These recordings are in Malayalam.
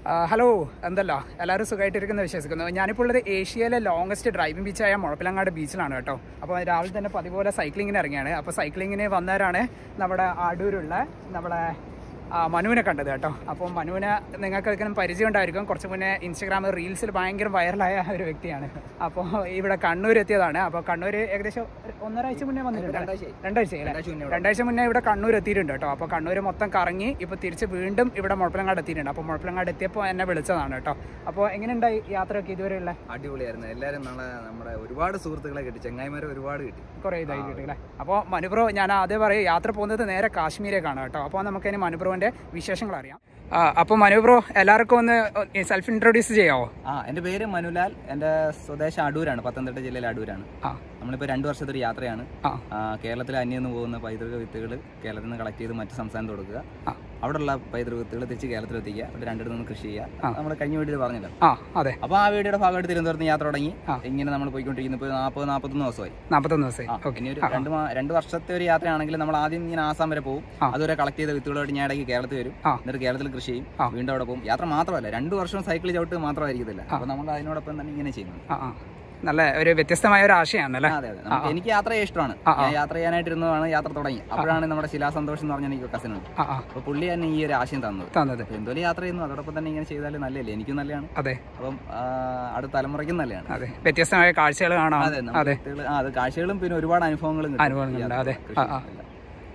ആ, ഹലോ എന്തല്ലോ എല്ലാവരും സുഖമായിട്ടിരിക്കുന്ന വിശ്വസിക്കുന്നു ഞാനിപ്പോൾ ഉള്ളത് ഏഷ്യയിലെ ലോങ്സ്റ്റ് ഡ്രൈവിംഗ് ബീച്ചായ മുഴപ്പിലങ്ങാട് ബീച്ചിലാണ് കേട്ടോ അപ്പോൾ രാവിലെ തന്നെ പതിപോലെ സൈക്ലിങ്ങിന് ഇറങ്ങിയാണ് അപ്പോൾ സൈക്ലിങ്ങിന് വന്നവരാണ് നമ്മുടെ അടൂരുള്ള നമ്മുടെ ആ, മനുവിനെ കണ്ടത് കേട്ടോ അപ്പോൾ മനുവിനെ നിങ്ങൾക്ക് പരിചയം ഉണ്ടായിരിക്കും കുറച്ച് മുന്നേ ഇൻസ്റ്റഗ്രാമിൽ റീൽസിൽ ഭയങ്കര വൈറലായ ഒരു വ്യക്തിയാണ് അപ്പോൾ ഇവിടെ കണ്ണൂർ എത്തിയതാണ് അപ്പോൾ കണ്ണൂർ ഏകദേശം ഒരു ഒന്നരാഴ്ച മുന്നേ വന്നിട്ടുണ്ട് രണ്ടാഴ്ചയായി. രണ്ടാഴ്ച അല്ലേ രണ്ടാഴ്ച മുന്നേ ഇവിടെ കണ്ണൂർ എത്തിയിട്ടുണ്ട് കേട്ടോ അപ്പോൾ കണ്ണൂർ മൊത്തം കറങ്ങി ഇപ്പോൾ തിരിച്ച് വീണ്ടും ഇവിടെ മുഴപ്പിലങ്ങാട് എത്തിയിട്ടുണ്ട് അപ്പോൾ മുഴപ്പിലങ്ങാട് എത്തിയപ്പോൾ എന്നെ വിളിച്ചതാണ് കേട്ടോ അപ്പോൾ എങ്ങനെയുണ്ടായി യാത്രയൊക്കെ ഇതുവരെയുള്ള അടിപൊളിയായിരുന്നു എല്ലാവരും നമ്മളെ നമ്മുടെ ഒരുപാട് സുഹൃത്തുക്കളെ കിട്ടി ചെങ്ങായിമാരെ ഒരുപാട് കിട്ടി കുറേ ഇതായി കിട്ടിയില്ലേ അപ്പോൾ മനുപ്രോ ഞാൻ ആദ്യം പറയും യാത്ര പോകുന്നത് നേരെ കാശ്മീരേക്കാണ് കേട്ടോ അപ്പോൾ നമുക്ക് ഇനി മനുപ്രോവിൻ്റെ വിശേഷങ്ങൾ അറിയാം ആ, അപ്പോൾ മനുപ്രോ എല്ലാവർക്കും ഒന്ന് സെൽഫ് ഇൻട്രൊഡ്യൂസ് ചെയ്യാമോ ആ എൻ്റെ പേര് മനുലാൽ എൻ്റെ സ്വദേശം അടൂരാണ് പത്തനംതിട്ട ജില്ലയിലെ അടൂരാണ് ആ നമ്മളിപ്പോൾ രണ്ട് വർഷത്തെ ഒരു യാത്രയാണ് ആ ആ, കേരളത്തിൽ അന്യം നിന്ന് പോകുന്ന പൈതൃക വിത്തുകൾ കേരളത്തിൽ നിന്ന് കളക്ട് ചെയ്ത് മറ്റ് സംസ്ഥാനത്ത് കൊടുക്കുക ആ. അവിടെയുള്ള പൈതൃക വിത്തുകൾ തിരിച്ച് കേരളത്തിൽ എത്തിക്കുക ഇവിടെ രണ്ടിടത്ത് നിന്ന് കൃഷി ആ. ചെയ്യുക നമ്മൾ കഴിഞ്ഞ വീഡിയോയിൽ പറഞ്ഞല്ലോ ആ അതെ അപ്പോൾ ആ വീഡിയോയുടെ ഭാഗമായിട്ട് തിരുവനന്തപുരത്ത് യാത്ര തുടങ്ങി ആ. ഇങ്ങനെ നമ്മൾ പോയിക്കൊണ്ടിരിക്കുന്നു ഇപ്പോൾ നാൽപ്പത് നാൽപ്പത്തൊന്ന് ദിവസമായി നാൽപ്പത്തൊന്ന് ദിവസമായി ആ, ഓക്കെ ഇനി ഒരു രണ്ട് മാ- രണ്ട് വർഷത്തെ ഒരു യാത്രയാണെങ്കിൽ നമ്മൾ ആദ്യം ഇങ്ങനെ ആസാം വരെ പോകും ആ. അതുവരെ കളക്ട് ചെയ്ത വിത്തുകളായിട്ട് ഞാൻ ഇടയ്ക്ക് കേരളത്തിൽ വരും ആ. എന്നിട്ട് കേരളത്തിൽ കൃഷി ചെയ്യും ആ. വീണ്ടും അവിടെ പോകും യാത്ര മാത്രമല്ല രണ്ട് വർഷം സൈക്കിൾ ചവിട്ട് മാത്രമായിരിക്കത്തില്ല അപ്പോൾ നമ്മൾ അതിനോടൊപ്പം തന്നെ ഇങ്ങനെ ചെയ്യുന്നുണ്ട് ആ ആ നല്ല ഒരു വ്യത്യസ്തമായ ഒരു ആശയമാണല്ലേ അതെ അതെ നമുക്ക് എനിക്ക് യാത്ര ഇഷ്ടമാണ് ആ, ആ. ഞാൻ യാത്ര ചെയ്യാനായിട്ടിരുന്നതാണ് യാത്ര തുടങ്ങി അപ്പോഴാണ് നമ്മുടെ ശിലാസന്തോഷം എന്ന് പറഞ്ഞ എനിക്ക് കസിൻ ഉണ്ട് ആ ആ അപ്പോൾ പുള്ളി തന്നെ ഈ ഒരു ആശയം തന്നത് തന്നത് അപ്പോൾ എന്തോലും യാത്ര ചെയ്യുന്നു അതോടൊപ്പം തന്നെ ഇങ്ങനെ ചെയ്താൽ നല്ലതല്ലേ എനിക്കും നല്ലതാണ് അതെ അപ്പം ആ, അടുത്ത തലമുറയ്ക്കും നല്ലതാണ് അതെ വ്യത്യസ്തമായ കാഴ്ചകൾ കാണാം അതെ നമുക്ക് അതെ വിത്തുകള്- ആ, അത് കാഴ്ചകളും പിന്നെ ഒരുപാട് അനുഭവങ്ങളും കിട്ടും. അനുഭവങ്ങളുണ്ട്, യാത്ര, അതെ. കൃഷി, ആ, ആ. എല്ലാം.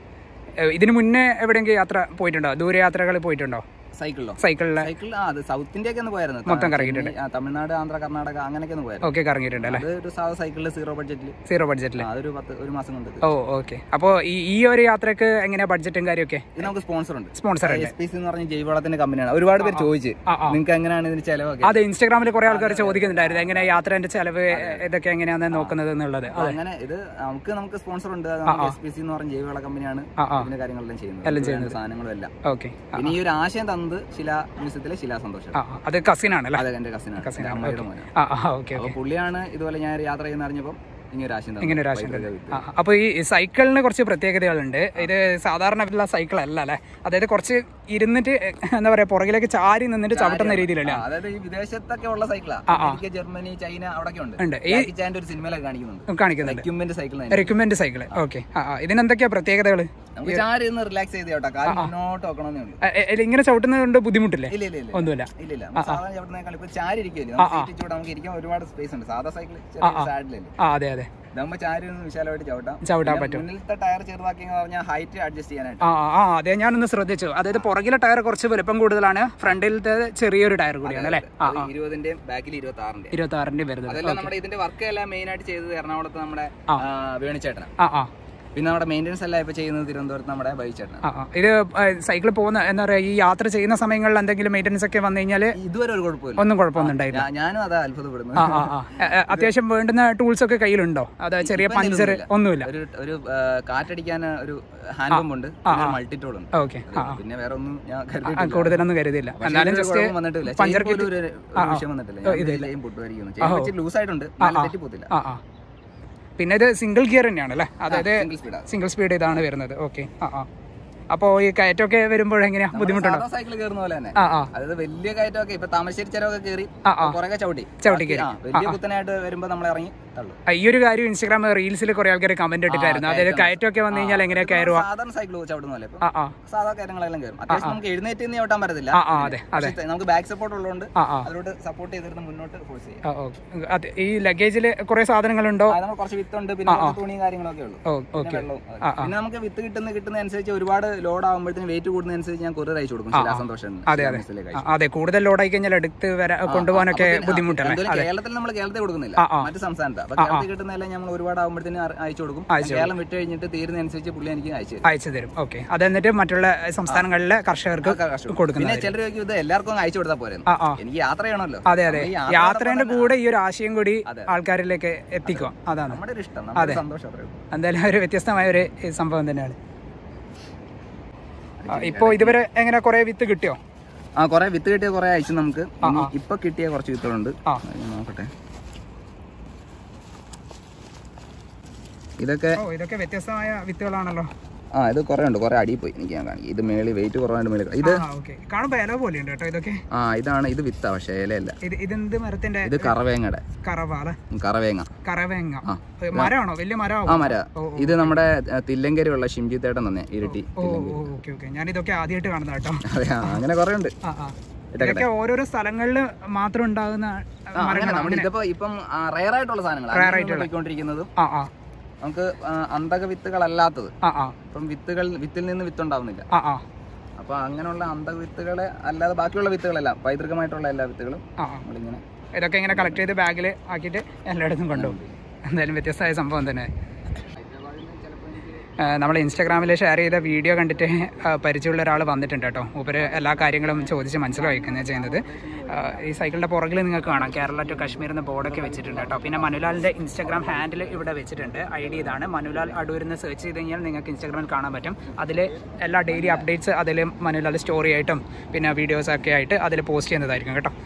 ഏ, ഇതിന് മുന്നേ എവിടെയെങ്കിലും യാത്ര പോയിട്ടുണ്ടോ ദൂരയാത്രകൾ പോയിട്ടുണ്ടോ സൈക്കിളിലോ സൈക്കിളിലെ സൈക്കിൾ ആ അത് സൗത്ത് ഇന്ത്യ ഒക്കെ ഒന്ന് പോയായിരുന്നു മൊത്തം കറങ്ങിയിട്ടുണ്ട്. ആ, തമിഴ്നാട് ആന്ധ്ര കർണാടക അങ്ങനെയൊക്കെ ഒന്ന് പോയായിരുന്നു ഓക്കെ കറങ്ങിയിട്ടുണ്ട് അല്ലേ അത് ഒരു സാധാ സൈക്കിളിൽ സീറോ ബഡ്ജറ്റിൽ സീറോ ബഡ്ജറ്റിൽ അതൊരു പത്ത് ഒരു മാസം കൊണ്ട് ഓ ഓക്കെ അപ്പോൾ ഈ ഈ ഒരു യാത്രക്ക് എങ്ങനെയാ ബഡ്ജറ്റും കാര്യമൊക്കെ ഇത് നമുക്ക് സ്പോൺസർ ഉണ്ട് സ്പോൺസർ ഉണ്ട് എസ് പി സി എന്ന് പറഞ്ഞ ജൈവവളത്തിന്റെ കമ്പനിയാണ് ഒരുപാട് പേര് ചോദിച്ചു ആ, ആ. നിങ്ങൾക്ക് എങ്ങനെയാണ് ഇതിന് ചെലവൊക്കെ അതെ ഇൻസ്റ്റാഗ്രാമിൽ കുറെ ആൾക്കാർ ചോദിക്കുന്നുണ്ടായിരുന്നു എങ്ങനെ യാത്രേന്റെ ചെലവ് ഇതൊക്കെ എങ്ങനെയാന്ന് നോക്കുന്നത് എന്നുള്ളത് അപ്പൊ അങ്ങനെ ഇത് നമുക്ക് നമുക്ക് സ്പോൺസർ ഉണ്ട് എസ് പി സി എന്ന് പറഞ്ഞ ജൈവവള കമ്പനിയാണ് ആ ആ ഇതിന്റെ കാര്യങ്ങളെല്ലാം ചെയ്യുന്നത് എല്ലാം ഇതിന് വേണ്ട സാധനങ്ങളും എല്ലാം ഓക്കെ പിന്നെ ഈ ഒരു ആശയം തന്നത് ശില മ്യൂസിയത്തിലെ ശിലാ സന്തോഷം ആ ആ, അത് കസിൻ ആണല്ലേ അത് എന്റെ കസിനാണ് Cousin ആണ്, അമ്മയുടെ മോനാണ് ആ ആ ഓക്കെ അപ്പൊ ഓക്കെ പുള്ളിയാണ് ഇതുപോലെ ഞാൻ യാത്ര ചെയ്യുന്ന അറിഞ്ഞപ്പോൾ ഇങ്ങനെ ഒരു ആശയം തന്നത്. ഇങ്ങനെ ഒരു ആശയം പൈതൃക വിത്ത്. ആ അപ്പോൾ ഈ സൈക്കിളിന് കുറച്ച് പ്രത്യേകതകളുണ്ട് ഇത് സാധാരണ ഉള്ള സൈക്കിൾ അല്ല അല്ലേ അതായത് കുറച്ച് ഇരുന്നിട്ട് എന്താ പറയാ പുറകിലേക്ക് ചാരി നിന്നിട്ട് ചവിട്ടുന്ന രീതിയിലല്ല ആ, അതായത് ഈ വിദേശത്തൊക്കെ ഉള്ള സൈക്കിളാ ആ, ആ. അമേരിക്ക ജർമ്മനി ചൈന അവിടെയൊക്കെ ഉണ്ട് ഉണ്ട് ഈ ജാക്കി ചാന്റെ ഒരു സിനിമയിലൊക്കെ കാണിക്കുന്നുണ്ട് കാണിക്കുന്നുണ്ട് equipment cycle requirement cycle okay ആ ആ ഇതിനെന്തൊക്കെയാ പ്രത്യേകതകൾ നമുക്ക് ചാരി ഒന്ന് റിലാക്സ് ചെയ്ത് കേട്ടോ കാല് മുന്നോട്ട് വെക്കണമെന്നേ ഉള്ളൂ ഇങ്ങനെ ചവിട്ടുന്നത് കൊണ്ട് ബുദ്ധിമുട്ടില്ലേ ഇല്ല ഇല്ല ഇല്ല ഒന്നുമില്ല ഇല്ല ഇല്ല നമുക്ക് സാധാരണ ചവിട്ടുന്നേക്കാൾ ഇപ്പൊ ചാരി ഇരിക്കുമല്ലോ നമുക്ക് സീറ്റ് ചൂട് നമുക്ക് ഇരിക്കാൻ ഒരുപാട് സ്പേസ് ഉണ്ട് സാധാ സൈക്കിൾ ചെറിയ സാഡിലല്ലേ ആ അതെ അതെ ഇതാകുമ്പോ ചാരി ഒന്ന് വിശാലമായിട്ട് ചവിട്ടാം ചവിട്ടാൻ പിന്നെ പറ്റും മുന്നിലത്തെ ടയർ ചെറുതാക്കി എന്ന് പറഞ്ഞാൽ ഹൈറ്റ് അഡ്ജസ്റ്റ് ചെയ്യാനായിട്ട് ആ ആ അതെ ഞാനൊന്ന് ശ്രദ്ധിച്ചു അതായത് പുറകിലെ ടയർ കുറച്ച് വലുപ്പം കൂടുതലാണ് ഫ്രണ്ടിലത്തെ ചെറിയൊരു ടയർ കൂടിയാണ് അല്ലേ ആ അത് ഇരുപതിന്റെയും ബാക്കിൽ ഇരുപത്തി ആറിന്റെ ഇരുപത്തി ആറിന്റെ വരുന്നത് അതെല്ലാം നമ്മുടെ ഇതിന്റെ വർക്ക് എല്ലാം മെയിൻ ആയിട്ട് ചെയ്തത് എറണാകുളത്ത് നമ്മുടെ ആ. ആ, വേണിച്ചേട്ടനാണ് ആ ആ പിന്നെ നമ്മുടെ മെയിൻ്റെനൻസ് എല്ലാം ഇപ്പൊ ചെയ്യുന്നത് തിരുവനന്തപുരത്ത് നമ്മുടെ ബൈച്ചേട്ടനാണ് ആ ആ ഇത് സൈക്കിൾ പോകുന്ന എന്താ പറയാ ഈ യാത്ര ചെയ്യുന്ന സമയങ്ങളിൽ എന്തെങ്കിലും മെയിൻ്റനൻസ് ഒക്കെ വന്നു കഴിഞ്ഞാൽ ഇതുവരെ ഒരു കുഴപ്പമില്ല ഒന്നും കുഴപ്പമൊന്നും ഉണ്ടായില്ല ഞാ- ഞാനും അതാ അത്ഭുതപ്പെടുന്നത് ആ ആ ആ എ, എ, അത്യാവശ്യം വേണ്ടുന്ന ടൂൾസ് ഒക്കെ കയ്യിലുണ്ടോ അത് ചെറിയ ഇപ്പം പഞ്ചർ എന്തെങ്കിലും ഒന്നുമില്ല ഒരു ഒരു ആ, കാറ്റടിക്കാൻ ഒരു ഹാൻഡ് പമ്പ് ഉണ്ട് മൾട്ടി ടൂൾ ഉണ്ട് ഓക്കെ ആ ആ. പിന്നെ വേറെ ഒന്നും ഞാൻ ആ, കരുതിയിട്ടില്ല കൂടുതലൊന്നും കരുതിയില്ല പക്ഷേ എന്നാലും ഇതൊരു ജസ്റ്റ് കുഴപ്പം വന്നിട്ടില്ല പഞ്ചർ ചെയിൻ പോലും ഒരു ഒരു വിഷയം വന്നിട്ടില്ല ഞാൻ ഇതിലെയും പൊട്ടുമായിരിക്കുന്നു ചെയിൻ വെച്ച് ലൂസ് ആയിട്ടുണ്ട് നല്ല തെറ്റി പോത്തില്ല ആ ആ പിന്നെ ഇത് സിംഗിൾ ഗിയർ തന്നെയാണ് അല്ലേ അതായത് സിംഗിൾ സ്പീഡാ സിംഗിൾ സ്പീഡ് ഇതാണ് വരുന്നത് ഓക്കെ ആ ആ അപ്പോൾ ഈ കയറ്റമൊക്കെ വരുമ്പോൾ എങ്ങനെയാ ബുദ്ധിമുട്ടുണ്ടോ സാധാ സൈക്കിൾ കയറുന്ന പോലെ തന്നെ ആ ആ അതായത് വലിയ കയറ്റമൊക്കെ ഇപ്പൊ താമരശ്ശേരി ചരവൊക്കെ കയറി ആ, ആ. പുറകെ ചവിട്ടി ചവിട്ടി ബാക്കി- ആ, വലിയ കുത്തനായിട്ട് വരുമ്പോ നമ്മൾ ഇറങ്ങി തള്ളു ആ, ഈ ഒരു കാര്യം ഇൻസ്റ്റാഗ്രാം റീൽസിൽ കുറെ ആൾക്കാർ കമന്റ് ഇട്ടിട്ടായിരുന്നു അതായത് കയറ്റമൊക്കെ വന്നു കഴിഞ്ഞാൽ എങ്ങനെയാ കയറുക സാധാരണ സൈക്കിൾ ചവിടുന്നല്ലേ ഇപ്പൊ ആ ആ സാധാ കാര്യങ്ങളെല്ലാം കയറും അത്യാവശ്യം നമുക്ക് എഴുന്നേറ്റ് നിന്ന് ചവിട്ടാൻ പറ്റത്തില്ല ആ ആ അതെ അതെ പക്ഷേ നമുക്ക് ബാക്ക് സപ്പോർട്ട് ഉള്ളതുകൊണ്ട് ആ ആ അതിലോട്ട് സപ്പോർട്ട് ചെയ്തിരുന്ന് മുന്നോട്ട് ഫോഴ്സ് ചെയ്യാം ആ, ഓ. അത് ഈ ലഗേജിൽ കുറെ സാധനങ്ങളുണ്ടോ അത് നമ്മൾ കുറച്ച് വിത്തുണ്ട് പിന്നെ കുറച്ച് തുണിയും കാര്യങ്ങളൊക്കെ ഉള്ളൂ ഓ പിന്നെ ഓക്കെ വെള്ളവും അതൊക്കെ. പിന്നെ നമുക്ക് വിത്ത് കിട്ടുന്ന കിട്ടുന്ന അനുസരിച്ച് ഒരുപാട് ലോഡ് ആകുമ്പോഴത്തേന് വെയിറ്റ് കൂടുന്നതനുസരിച്ച് ഞാൻ കൊറിയർ അയച്ചു കൊടുക്കും ശിലാസന്തോഷം അതെ അതെ ആ, അതെ കൂടുതൽ ലോഡായി കഴിഞ്ഞാൽ എടുത്ത് വരാ കൊണ്ടുപോകാനൊക്കെ ബുദ്ധിമുട്ടല്ലേ കേരളത്തിൽ നമ്മൾ കേരളത്തിൽ കൊടുക്കുന്നില്ല ആ, ആ. മറ്റു സംസ്ഥാനത്ത് അപ്പൊ കേരളത്തിൽ കിട്ടുന്നതെല്ലാം നമ്മൾ ഒരുപാട് ആകുമ്പോഴത്തേന് അയച്ചു കൊടുക്കും കേരളം വിട്ട് കഴിഞ്ഞിട്ട് തീരുന്നതനുസരിച്ച് പുള്ളി എനിക്ക് അയച്ചു തരും അയച്ചു തരും ഓക്കെ അത് എന്നിട്ട് മറ്റുള്ള സംസ്ഥാനങ്ങളിലെ കർഷകർക്ക് കൊടുക്കുന്നത് പിന്നെ ചിലർ ചോദിക്കും ഇത് എല്ലാവർക്കും അങ്ങ് അയച്ചു കൊടുത്താൽ പോരെ ആ ആ എനിക്ക് യാത്ര ചെയ്യണമല്ലോ അതെ അതെ ഈ യാത്രയോടൊപ്പം യാത്രേന്റെ തന്നെ കൂടെ ഈ ഒരു ആശയം കൂടി അതെ. ആൾക്കാരിലേക്ക് എത്തിക്കുക അതാണ് നമ്മുടെ ഒരു ഇഷ്ടം നമ്മുടെ ഒരു സന്തോഷം അത്രേ ഉള്ളൂ. എന്തായാലും ഒരു വ്യത്യസ്തമായ ഒരു സംഭവം തന്നെയാണ് ആ, ഇപ്പോ ഇതുവരെ എങ്ങനെ കുറെ വിത്ത് കിട്ടിയോ ആ കുറെ വിത്ത് കിട്ടിയ കുറെ അയച്ചു നമുക്ക് ഇനി ഇപ്പൊ കിട്ടിയ കുറച്ച് വിത്തുകളുണ്ട് ആ. അത് ഞാൻ നോക്കട്ടെ ഇതൊക്കെ ഓ ഇതൊക്കെ വ്യത്യസ്തമായ വിത്തുകളാണല്ലോ ആ ഇത് കുറേ ഉണ്ട് കുറേ അടിയിൽ പോയി എനിക്ക് ഞാൻ കാണിക്കാം ഇത് മേളിൽ വെയിറ്റ് കുറവായിട്ട് മേളിൽ ഇത് ആ ഓക്കെ കാണുമ്പോൾ ഇല പോലെ ഉണ്ട് കേട്ടോ ഇതൊക്കെ ആ ഇതാണ് ഇത് വിത്താ പക്ഷേ ഇലയല്ല ഇത് ഇതെന്ത് മരത്തിന്റെ ഇത് കറവേങ്ങയുടെ കറവ അല്ലെ കറവേങ്ങ കറവേങ്ങ ഏ, മരമാണോ വലിയ ആ മരമാണോ മര ഇത് നമ്മുടെ തില്ലങ്കേരിയുള്ള ഷിംജിത്തേട്ടൻ തന്നെ ഇരട്ടി ഓ ഓക്കെ ഓക്കെ ഞാൻ ഇതൊക്കെ ആദ്യമായിട്ട് കാണുന്ന കേട്ടോ അതെ ആ, അങ്ങനെ കുറേ ഉണ്ട് ആ ആ ഇതൊക്കെ ഓരോരോ സ്ഥലങ്ങളിൽ മാത്രം ഉണ്ടാകുന്ന ആ, അങ്ങനെ നമ്മൾ ഇതിപ്പോ ഇപ്പം റയർ ആയിട്ടുള്ള സാധനങ്ങൾ പോയിക്കൊണ്ടിരിക്കുന്നതും ആ ആ നമുക്ക് ആ, അന്തക വിത്തുകളല്ലാത്തത് ആ ആ ഇപ്പം വിത്തുകൾ വിത്തിൽ നിന്ന് വിത്തുണ്ടാവുന്നില്ല ആ ആ അപ്പൊ അങ്ങനെയുള്ള അന്തക വിത്തുകളെ അല്ലാതെ ബാക്കിയുള്ള വിത്തുകളെല്ലാം പൈതൃകമായിട്ടുള്ള എല്ലാ വിത്തുകളും ആ ആ നമ്മളിങ്ങനെ ഇതൊക്കെ ഇങ്ങനെ കളക്ട് ചെയ്ത് ബാഗിൽ ആക്കിയിട്ട് എല്ലായിടത്തും കൊണ്ടുപോകും എന്തായാലും വ്യത്യസ്തമായ സംഭവം തന്നെ നമ്മൾ ഇൻസ്റ്റാഗ്രാമിൽ ഷെയർ ചെയ്ത വീഡിയോ കണ്ടിട്ട് ആ, പരിചയമുള്ള ഒരാൾ വന്നിട്ടുണ്ട് കേട്ടോ മൂപ്പര് എല്ലാ കാര്യങ്ങളും ചോദിച്ച് മനസ്സിലാക്കുന്നത് ചെയ്യുന്നത് ആ, ഈ സൈക്കിളിൻ്റെ പുറകിൽ നിങ്ങൾക്ക് കാണാം കേരള ടു കാശ്മീർ എന്ന ബോർഡൊക്കെ വെച്ചിട്ടുണ്ട് കേട്ടോ പിന്നെ മനുലാലിൻ്റെ ഇൻസ്റ്റാഗ്രാം ഹാൻഡിൽ ഇവിടെ വെച്ചിട്ടുണ്ട് ഐ ഡി ഇതാണ് മനുലാൽ അടൂർ എന്ന് സെർച്ച് ചെയ്ത് കഴിഞ്ഞാൽ നിങ്ങൾക്ക് ഇൻസ്റ്റാഗ്രാമിൽ കാണാൻ പറ്റും അതിൽ എല്ലാ ഡെയിലി അപ്ഡേറ്റ്സ് അതിൽ മനുലാൽ സ്റ്റോറി ആയിട്ടും പിന്നെ വീഡിയോസൊക്കെ ആയിട്ട് അതിൽ പോസ്റ്റ് ചെയ്യുന്നതായിരിക്കും കേട്ടോ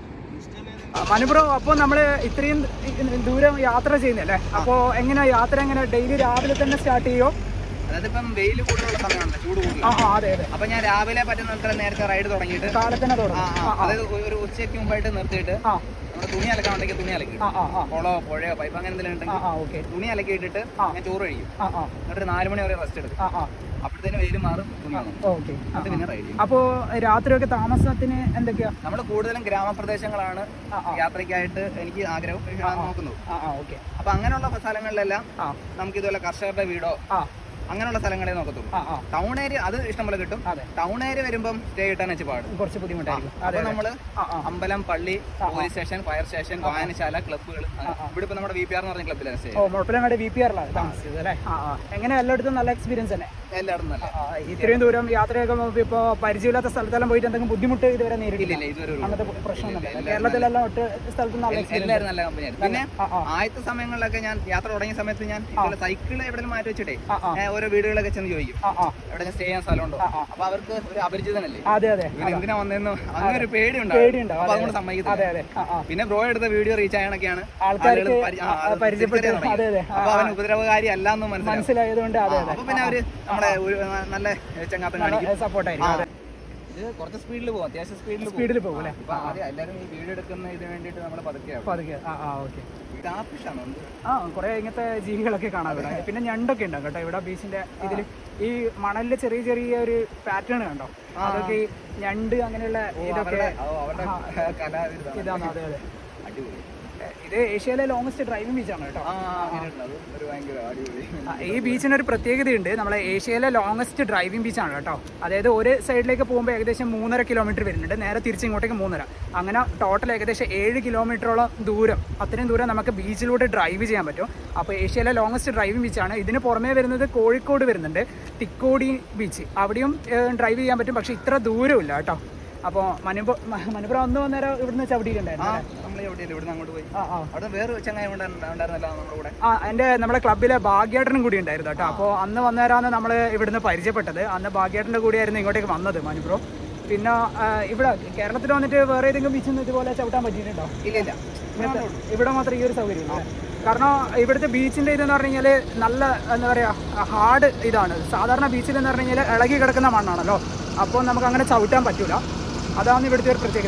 മനുബ്രോ അപ്പോൾ നമ്മൾ ഇത്രയും ദൂരം യാത്ര ചെയ്യുന്നല്ലേ അപ്പോൾ എങ്ങനെ യാത്ര എങ്ങനെ ഡെയിലി രാവിലെ തന്നെ സ്റ്റാർട്ട് ചെയ്യോ അതായത് ഇപ്പം വെയിൽ കൂടുതലുള്ള സമയമാണല്ലോ ചൂട് കൂടുതൽ ആ ആ അതെ അതെ അപ്പൊ ഞാൻ രാവിലെ പറ്റുന്ന അത്ര നേരത്തെ റൈഡ് തുടങ്ങിയിട്ട് കാലത്തന്നെ ആ, തുടങ്ങും ആ, അതായത് ഒരു ഉച്ചയ്ക്ക് മുമ്പായിട്ട് നിർത്തിയിട്ട് ആ നമ്മുടെ തുണി അലക്കാൻ ഉണ്ടെങ്കിൽ തുണി അലക്കി ആ ആ ആ കുളമോ പുഴയോ പൈപ്പ് അങ്ങനെ എന്തെങ്കിലും ആ ഉണ്ടെങ്കിൽ ആ ഓക്കെ തുണി അലക്കി ഇട്ടിട്ട് ഞാൻ ചോറ് കഴിക്കും ആ ആ എന്നിട്ട് ഒരു നാല് മണി വരെ റെസ്റ്റ് എടുക്കും ആ ആ അപ്പോഴത്തേനും വെയിൽ മാറും തുണി ഉണങ്ങും ഓക്കെ എന്നിട്ട് പിന്നെ റൈഡ് ചെയ്യും അപ്പോൾ രാത്രിയൊക്കെ താമസത്തിന് എന്തൊക്കെയാ നമ്മൾ കൂടുതലും ഗ്രാമപ്രദേശങ്ങളാണ് ആ, ആ. യാത്രയ്ക്കായിട്ട് എനിക്ക് ആഗ്രഹം ഞാൻ നോക്കുന്നത് ആ ആ ഓക്കെ അപ്പൊ അങ്ങനെയുള്ള സ്ഥലങ്ങളിലെല്ലാം ആ നമുക്ക് ഇതുപോലെ കർഷകരുടെ വീടോ ആ അങ്ങനെയുള്ള സ്ഥലങ്ങളെ നോക്കത്തുള്ളൂ ആ ആ ടൗൺ ഏരിയ അത് ഇഷ്ടംപോലെ കിട്ടും അതെ ടൗൺ ഏരിയ വരുമ്പം സ്റ്റേ കിട്ടാൻ വെച്ച് പാടും കുറച്ച് ബുദ്ധിമുട്ടായിരിക്കും അപ്പൊ നമ്മള് ആ ആ അമ്പലം പള്ളി പോലീസ് സ്റ്റേഷൻ ഫയർ സ്റ്റേഷൻ വായനശാല ക്ലബ്ബുകൾ ഇവിടെ ഇപ്പൊ നമ്മുടെ വി പി ആർ എന്ന് പറഞ്ഞ ക്ലബ്ബിലാണ് സ്റ്റേ ഓ മുഴപ്പിലങ്ങാട് വി പി ആറിലാണ് താമസിച്ചത് അല്ലേ ആ ആ എങ്ങനെ എല്ലായിടത്തും നല്ല എക്സ്പീരിയൻസ് തന്നെ എല്ലായിടത്തും നല്ല ആ, ഇത്രയും ദൂരം യാത്രയൊക്കെ ഇപ്പോൾ പരിചയമില്ലാത്ത സ്ഥലത്തെല്ലാം പോയിട്ട് എന്തെങ്കിലും ബുദ്ധിമുട്ട് ഇതുവരെ നേരിട്ടില്ല ഇല്ല ഇതുവരെ ഒരു അങ്ങനത്തെ പ്രശ്നമൊന്നുമില്ല കേരളത്തിലെല്ലാം ഒട്ട് സ്ഥലത്തും നല്ല experience എല്ലാവരും നല്ല കമ്പനിയായിരുന്നു പിന്നെ ആ, ആ. ആദ്യത്തെ സമയങ്ങളിലൊക്കെ ഞാൻ യാത്ര തുടങ്ങിയ സമയത്ത് ഞാൻ ഇതുപോലെ സൈക്കിൾ എവിടെയും മാറ്റി വെച്ചിട്ടേ ആ, ആ. ഞാൻ ഓരോ വീടുകളൊക്കെ ചെന്ന് ചോദിക്കും ആ ആ എവിടെ സ്റ്റേ ചെയ്യാൻ സ്ഥലമുണ്ടോ ആ, ആ. അപ്പൊ അവർക്ക് ഒരു അപരിചിതനല്ലേ അതെ അതെ ഇവൻ എന്തിനാ വന്നതെന്ന് അങ്ങനെ ഒരു പേടിയുണ്ടാവും പേടിയുണ്ടാവും അപ്പൊ അതെ, അതുകൊണ്ട് സമ്മതിക്കത്തില്ല അതെ അതെ ആ ആ പിന്നെ ബ്രോ എടുത്ത വീഡിയോ റീച്ച് ആയണൊക്കെയാണ് ആൾക്കാർക്ക് ആളുകൾ പരി- ആ, ആ, അത് പരിചയപ്പെട്ട് തിരിച്ചറിയാൻ തുടങ്ങി. അതെ, അതെ. ആ, അപ്പൊ അവൻ ഉപദ്രവകാരി അല്ലാന്ന് മനസ്സിലാവും മനസ്സിലായതുകൊണ്ട് അതെ അതെ അപ്പൊ പിന്നെ അവര് നമ്മുടെ ഒരു നല്ല ചങ്ങാത്തം കാണിക്കും സപ്പോർട്ടായിരിക്കും അതെ ഇത് കുറച്ച് സ്പീഡിൽ പോകും അത്യാവശ്യം സ്പീഡിൽ സ്പീഡിൽ പോകും അല്ലേ ഇപ്പൊ ആദ്യം എല്ലാരും ഈ വീഡിയോ എടുക്കുന്ന ഇതിന് വേണ്ടിയിട്ട് നമ്മൾ പതുക്കെയാവും അപ്പോൾ അതൊക്കെ ആ ആ ഓക്കെ ടാപ്പിഷാണ് ആ കുറെ ഇങ്ങനത്തെ ജീവികളൊക്കെ കാണാൻ ഇവിടെ പിന്നെ ഞണ്ടൊക്കെ ഉണ്ടാവും കേട്ടോ ഇവിടെ ബീച്ചിന്റെ ഇതിൽ ഈ മണലില് ചെറിയ ചെറിയ ഒരു പാറ്റേൺ കണ്ടോ അതൊക്കെ ഈ ഞണ്ട് അങ്ങനെയുള്ള ഇതൊക്കെ അവരുടെ കലാവിരുതാണ് ഇതാണ് അതെ അതെ അടിപൊളി ഇത് ഏഷ്യയിലെ ലോങ്സ്റ്റ് ഡ്രൈവിംഗ് ബീച്ചാണ് കേട്ടോ ആ അങ്ങനെയുണ്ട് അത് ഒരു ഭയങ്കര അടിപൊളി ആ, ഈ ബീച്ചിന് ഒരു പ്രത്യേകതയുണ്ട് നമ്മളെ ഏഷ്യയിലെ ലോങ്സ്റ്റ് ഡ്രൈവിംഗ് ബീച്ചാണ് കേട്ടോ അതായത് ഒരു സൈഡിലേക്ക് പോകുമ്പോൾ ഏകദേശം മൂന്നര കിലോമീറ്റർ വരുന്നുണ്ട് നേരെ തിരിച്ച് ഇങ്ങോട്ടേക്ക് മൂന്നര അങ്ങനെ ടോട്ടൽ ഏകദേശം ഏഴ് കിലോമീറ്ററോളം ദൂരം അത്രയും ദൂരം നമുക്ക് ബീച്ചിലൂടെ ഡ്രൈവ് ചെയ്യാൻ പറ്റും അപ്പോൾ ഏഷ്യയിലെ ലോങ്സ്റ്റ് ഡ്രൈവിംഗ് ബീച്ചാണ് ഇതിന് പുറമേ വരുന്നത് കോഴിക്കോട് വരുന്നുണ്ട് തിക്കോടി ബീച്ച് അവിടെയും ഡ്രൈവ് ചെയ്യാൻ പറ്റും പക്ഷേ ഇത്ര ദൂരമില്ല കേട്ടോ അപ്പോൾ മനുപ മനുപുരം ഒന്ന് വന്നേരം ഇവിടുന്ന് ചവിട്ടിയിട്ടുണ്ടായിരുന്നു ആ അല്ലേ? നമ്മൾ എവിടെയല്ലേ ഇവിടുന്ന് അങ്ങോട്ട് പോയി ആ ആ അവിടെ വേറെ ചങ്ങായി ഉണ്ടായിരുന്ന- ഉണ്ടായിരുന്നല്ലോ നമ്മുടെ കൂടെ ആ എൻ്റെ നമ്മുടെ ക്ലബ്ബിലെ ഭാഗ്യേട്ടനും കൂടി ഉണ്ടായിരുന്നു കേട്ടോ അപ്പോൾ അന്ന് വന്നേരാന്ന് നമ്മൾ ഇവിടുന്ന് പരിചയപ്പെട്ടത് അന്ന് ഭാഗ്യേട്ടൻ്റെ കൂടിയായിരുന്നു ഇങ്ങോട്ടേക്ക് വന്നത് മനുപ്രോ പിന്നെ ആ, ഇവിടെ കേരളത്തിൽ വന്നിട്ട് വേറെ ഏതെങ്കിലും ബീച്ചിൽ നിന്ന് ഇതുപോലെ ചവിട്ടാൻ പറ്റിയിട്ടുണ്ടോ ഇല്ല ഇല്ല ഇങ്ങനത്തെ ഇവിടെ മാത്രം ഈ ഒരു സൗകര്യം ഉള്ളൂ അല്ലേ? കാരണം ഇവിടുത്തെ ബീച്ചിൻ്റെ ഇതെന്ന് പറഞ്ഞു കഴിഞ്ഞാൽ നല്ല എന്താ പറയുക ഹാർഡ് ഇതാണ് സാധാരണ ബീച്ചിൽ എന്ന് പറഞ്ഞു കഴിഞ്ഞാൽ ഇളകി കിടക്കുന്ന മണ്ണാണല്ലോ അപ്പോൾ നമുക്ക് അങ്ങനെ ചവിട്ടാൻ പറ്റൂല അതാണ് ഇവിടുത്തെ ഒരു പ്രത്യേകത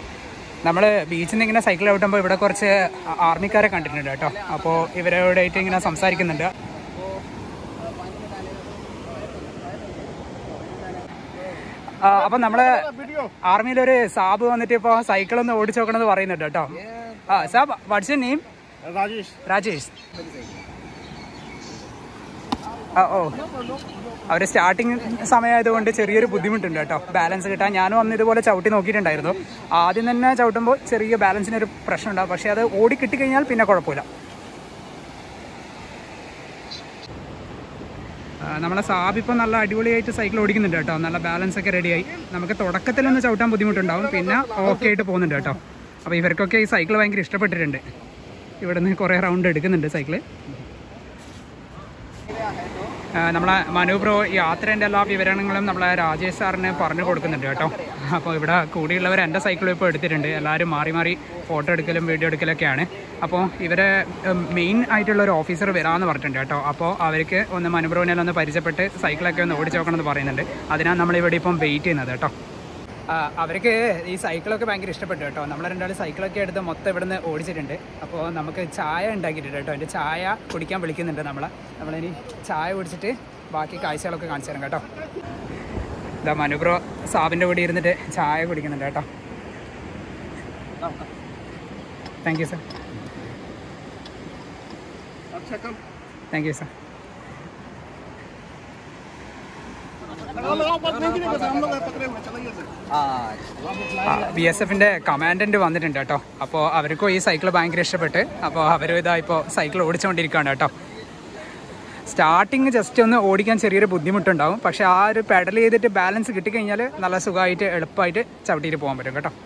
നമ്മൾ ബീച്ചിൽ നിന്ന് ഇങ്ങനെ സൈക്കിൾ ചവിട്ടുമ്പോൾ ഇവിടെ കുറച്ച് ആർമിക്കാരെ കണ്ടിട്ടുണ്ട് കേട്ടോ അപ്പോൾ ഇവരോടായിട്ട് ഇങ്ങനെ സംസാരിക്കുന്നുണ്ട് ആ, അപ്പം നമ്മള് ആർമിയിലൊരു സാബ് വന്നിട്ട് ഇപ്പോൾ സൈക്കിൾ ഒന്ന് ഓടിച്ചു നോക്കണമെന്ന് പറയുന്നുണ്ട് കേട്ടോ ആ saab what's you name Rajesh Rajesh ആ ഓ അവർ സ്റ്റാർട്ടിങ് സമയമായതുകൊണ്ട് ചെറിയൊരു ബുദ്ധിമുട്ടുണ്ട് കേട്ടോ ബാലൻസ് കിട്ടാൻ ഞാനും അന്ന് ഇതുപോലെ ചവിട്ടി നോക്കിയിട്ടുണ്ടായിരുന്നു ആദ്യം തന്നെ ചവിട്ടുമ്പോൾ ചെറിയ ബാലൻസിനൊരു പ്രശ്നം ഉണ്ടാവും പക്ഷേ അത് ഓടി കിട്ടിക്കഴിഞ്ഞാൽ പിന്നെ കുഴപ്പമില്ല ആ, നമ്മളെ സാബ് ഇപ്പം നല്ല അടിപൊളിയായിട്ട് സൈക്കിൾ ഓടിക്കുന്നുണ്ട് കേട്ടോ നല്ല ബാലൻസ് ഒക്കെ റെഡിയായി നമുക്ക് തുടക്കത്തിലൊന്ന് ചവിട്ടാൻ ബുദ്ധിമുട്ടുണ്ടാവും പിന്നെ ഓക്കെ ആയിട്ട് പോകുന്നുണ്ട് കേട്ടോ അപ്പോൾ ഇവർക്കൊക്കെ ഈ സൈക്കിൾ ഭയങ്കര ഇഷ്ടപ്പെട്ടിട്ടുണ്ട് ഇവിടെ നിന്ന് കുറേ റൗണ്ട് എടുക്കുന്നുണ്ട് സൈക്കിള് ആ, നമ്മളെ മനു ബ്രോ യാത്രേൻ്റെ എല്ലാ വിവരണങ്ങളും നമ്മളെ രാജേഷ് സാറിന് പറഞ്ഞു കൊടുക്കുന്നുണ്ട് കേട്ടോ അപ്പോൾ ഇവിടെ കൂടിയുള്ളവർ എൻ്റെ സൈക്കിൾ ഇപ്പോൾ എടുത്തിട്ടുണ്ട് എല്ലാവരും മാറി മാറി ഫോട്ടോ എടുക്കലും വീഡിയോ എടുക്കലൊക്കെയാണ് അപ്പോൾ ഇവരെ മെയിൻ ആയിട്ടുള്ള ഒരു ഓഫീസർ വരാമെന്ന് പറഞ്ഞിട്ടുണ്ട് കേട്ടോ അപ്പോൾ അവർക്ക് ഒന്ന് മനുബ്രോനെ ഒന്ന് പരിചയപ്പെട്ട് സൈക്കിളൊക്കെ ഒന്ന് ഓടിച്ച് നോക്കണമെന്ന് പറയുന്നുണ്ട് അതിനാണ് നമ്മളിവിടെ ഇപ്പം വെയിറ്റ് ചെയ്യുന്നത് കേട്ടോ ആ, അവർക്ക് ഈ സൈക്കിളൊക്കെ ഭയങ്കര ഇഷ്ടപ്പെട്ടു കേട്ടോ നമ്മൾ രണ്ടാളും സൈക്കിളൊക്കെ എടുത്ത് മൊത്തം ഇവിടുന്ന് ഓടിച്ചിട്ടുണ്ട് അപ്പോൾ നമുക്ക് ചായ ഉണ്ടാക്കിയിട്ടുണ്ട് കേട്ടോ എൻ്റെ ചായ കുടിക്കാൻ വിളിക്കുന്നുണ്ട് നമ്മളെ നമ്മളിനി ചായ കുടിച്ചിട്ട് ബാക്കി കാഴ്ചകളൊക്കെ കാണിച്ചു തരാം കേട്ടോ ഇതാ മനുബ്രോ സാബിൻ്റെ കൂടെ ഇരുന്നിട്ട് ചായ കുടിക്കുന്നുണ്ട് കേട്ടോ thank you sir thank you sir B S എഫിന്റെ കമാൻഡന്റ് വന്നിട്ടുണ്ട് കേട്ടോ അപ്പോൾ അവർക്കും ഈ സൈക്കിൾ ഭയങ്കര ഇഷ്ടപ്പെട്ട് അപ്പോൾ അവരും ഇതാ ഇപ്പോൾ സൈക്കിൾ ഓടിച്ചുകൊണ്ടിരിക്കുകയാണ് കേട്ടോ സ്റ്റാർട്ടിങ് ജസ്റ്റ് ഒന്ന് ഓടിക്കാൻ ചെറിയൊരു ബുദ്ധിമുട്ടുണ്ടാവും പക്ഷേ ആ ഒരു പെഡൽ ചെയ്തിട്ട് ബാലൻസ് കിട്ടിക്കഴിഞ്ഞാൽ നല്ല സുഖമായിട്ട് എളുപ്പമായിട്ട് ചവിട്ടിയിട്ട് പോകാൻ പറ്റും കേട്ടോ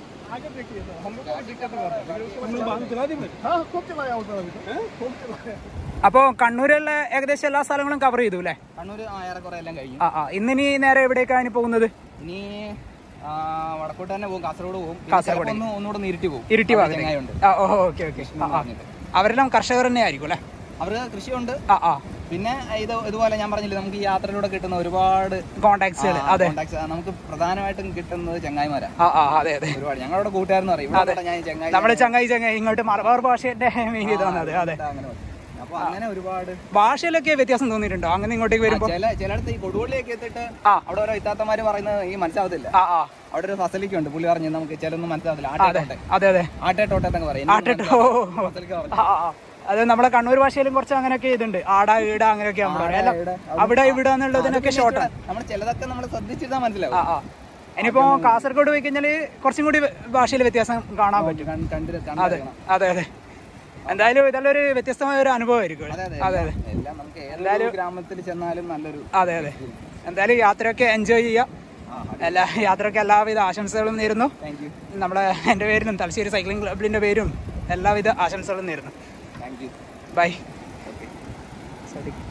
അപ്പോൾ കണ്ണൂരിലെ ഏകദേശം എല്ലാ സ്ഥലങ്ങളും കവർ ചെയ്തു അല്ലേ കണ്ണൂർ ആ ഏറെക്കുറെ എല്ലാം കഴിഞ്ഞു ആ ആ ഇന്നിനി നേരെ എവിടേക്കാണ് പോകുന്നത് ഇനി ആ, വടക്കോട്ട് തന്നെ പോകും കാസർഗോഡ് പോകും പിന്നെ കാസർഗോഡ്. ചിലപ്പോ ഒന്ന് ഒന്നുകൂടെ നീരിട്ടി പോകും ഇരുട്ടി അവിടെ ഭാഗത്തേക്ക് ചങ്ങായിയുണ്ട് ആ ഓ ഓക്കെ ഓക്കെ ആ ആ അവരെല്ലാം കർഷകർ തന്നെ ആയിരിക്കും അല്ലേ അവർക്ക് കൃഷിയുണ്ട് ആ ആ പിന്നെ ഇത് ഇതുപോലെ ഞാൻ പറഞ്ഞില്ലേ നമുക്ക് ഈ യാത്രയിലൂടെ കിട്ടുന്ന ഒരുപാട് കോണ്ടാക്ട്സുകൾ ആ, അതെ contacts ആ, നമുക്ക് പ്രധാനമായിട്ടും കിട്ടുന്നത് ചങ്ങായിമാരാ ആ ആ അതെ അതെ ഒരുപാട് ഞങ്ങളുടെ കൂട്ടുകാരെന്ന് പറയും ഇവിടെ തൊട്ടാ ഞാൻ ഈ ചങ്ങായി നമ്മള് ചങ്ങായി ചങ്ങായി ഇങ്ങോട്ട് മലബാർ ഭാഷയുടെ മെയിൻ ഇത് വന്നത് അതെ അങ്ങനെ പറയും. അപ്പൊ അങ്ങനെ ഒരുപാട് ഭാഷയിലൊക്കെ വ്യത്യാസം തോന്നിയിട്ടുണ്ടോ അങ്ങനെ ഇങ്ങോട്ടേക്ക് ആ, വരുമ്പോ ചില ചിലയിടത്ത് ഈ കൊടുവള്ളിയൊക്കെ എത്തിയിട്ട് ആ. അവിടെ ഓരോ ഇത്താത്തമാര് പറയുന്നത് ഈ മനസ്സിലാവത്തില്ല ആ ആ അവിടെ ഒരു ഫസലിക്ക ഉണ്ട് പുള്ളി പറഞ്ഞു നമുക്ക് ചിലൊന്നും മനസ്സിലാവത്തില്ല അതെ ആട്ടേട്ടോട്ടെ അതെ അതെ ആട്ടേട്ടോട്ടെന്നൊക്കെ പറയും ആട്ടേട്ടോ. ഫസലിക്ക പറഞ്ഞു ആ ആ, ആ. അത് നമ്മളെ കണ്ണൂർ ഭാഷയിലും കുറച്ച് അങ്ങനെയൊക്കെ ഇതുണ്ട് ആടാ ഈട അങ്ങനെയൊക്കെ നമ്മൾ പറയാം എല്ലാം ഈട, അവിടെ ഇവിടെ എന്നുള്ളതിനൊക്കെ ഷോർട്ട് നമ്മൾ ചിലതൊക്കെ നമ്മൾ ശ്രദ്ധിച്ചിരുന്നാൽ ആ മനസ്സിലാവും ആ ഇനിയിപ്പോ കാസർഗോഡ് പോയി കഴിഞ്ഞാല് കുറച്ചും കൂടി ഭാഷയിൽ വ്യത്യാസം കാണാൻ പറ്റും കണ്ട്- കണ്ടിട്ട് അതെ കണ്ടറിയണം. അതെ അതെ എന്തായാലും ഇതെല്ലാം ഒരു വ്യത്യസ്തമായ ഒരു അനുഭവമായിരിക്കും അതെ അതെ അതെ അതെ എല്ലാം നമുക്ക് ഏതൊരു ഗ്രാമത്തിൽ ചെന്നാലും നല്ലൊരു അതെ അതെ എന്തായാലും യാത്രയൊക്കെ എൻജോയ് ചെയ്യാം എല്ലാ യാത്രയ്ക്ക് എല്ലാവിധ ആശംസകളും നേരുന്നു താങ്ക് യു നമ്മുടെ എൻ്റെ പേരിലും തലശ്ശേരി സൈക്ലിംഗ് ക്ലബിൻ്റെ പേരും എല്ലാവിധ ആശംസകളും നേരുന്നു thank you bye okay sorry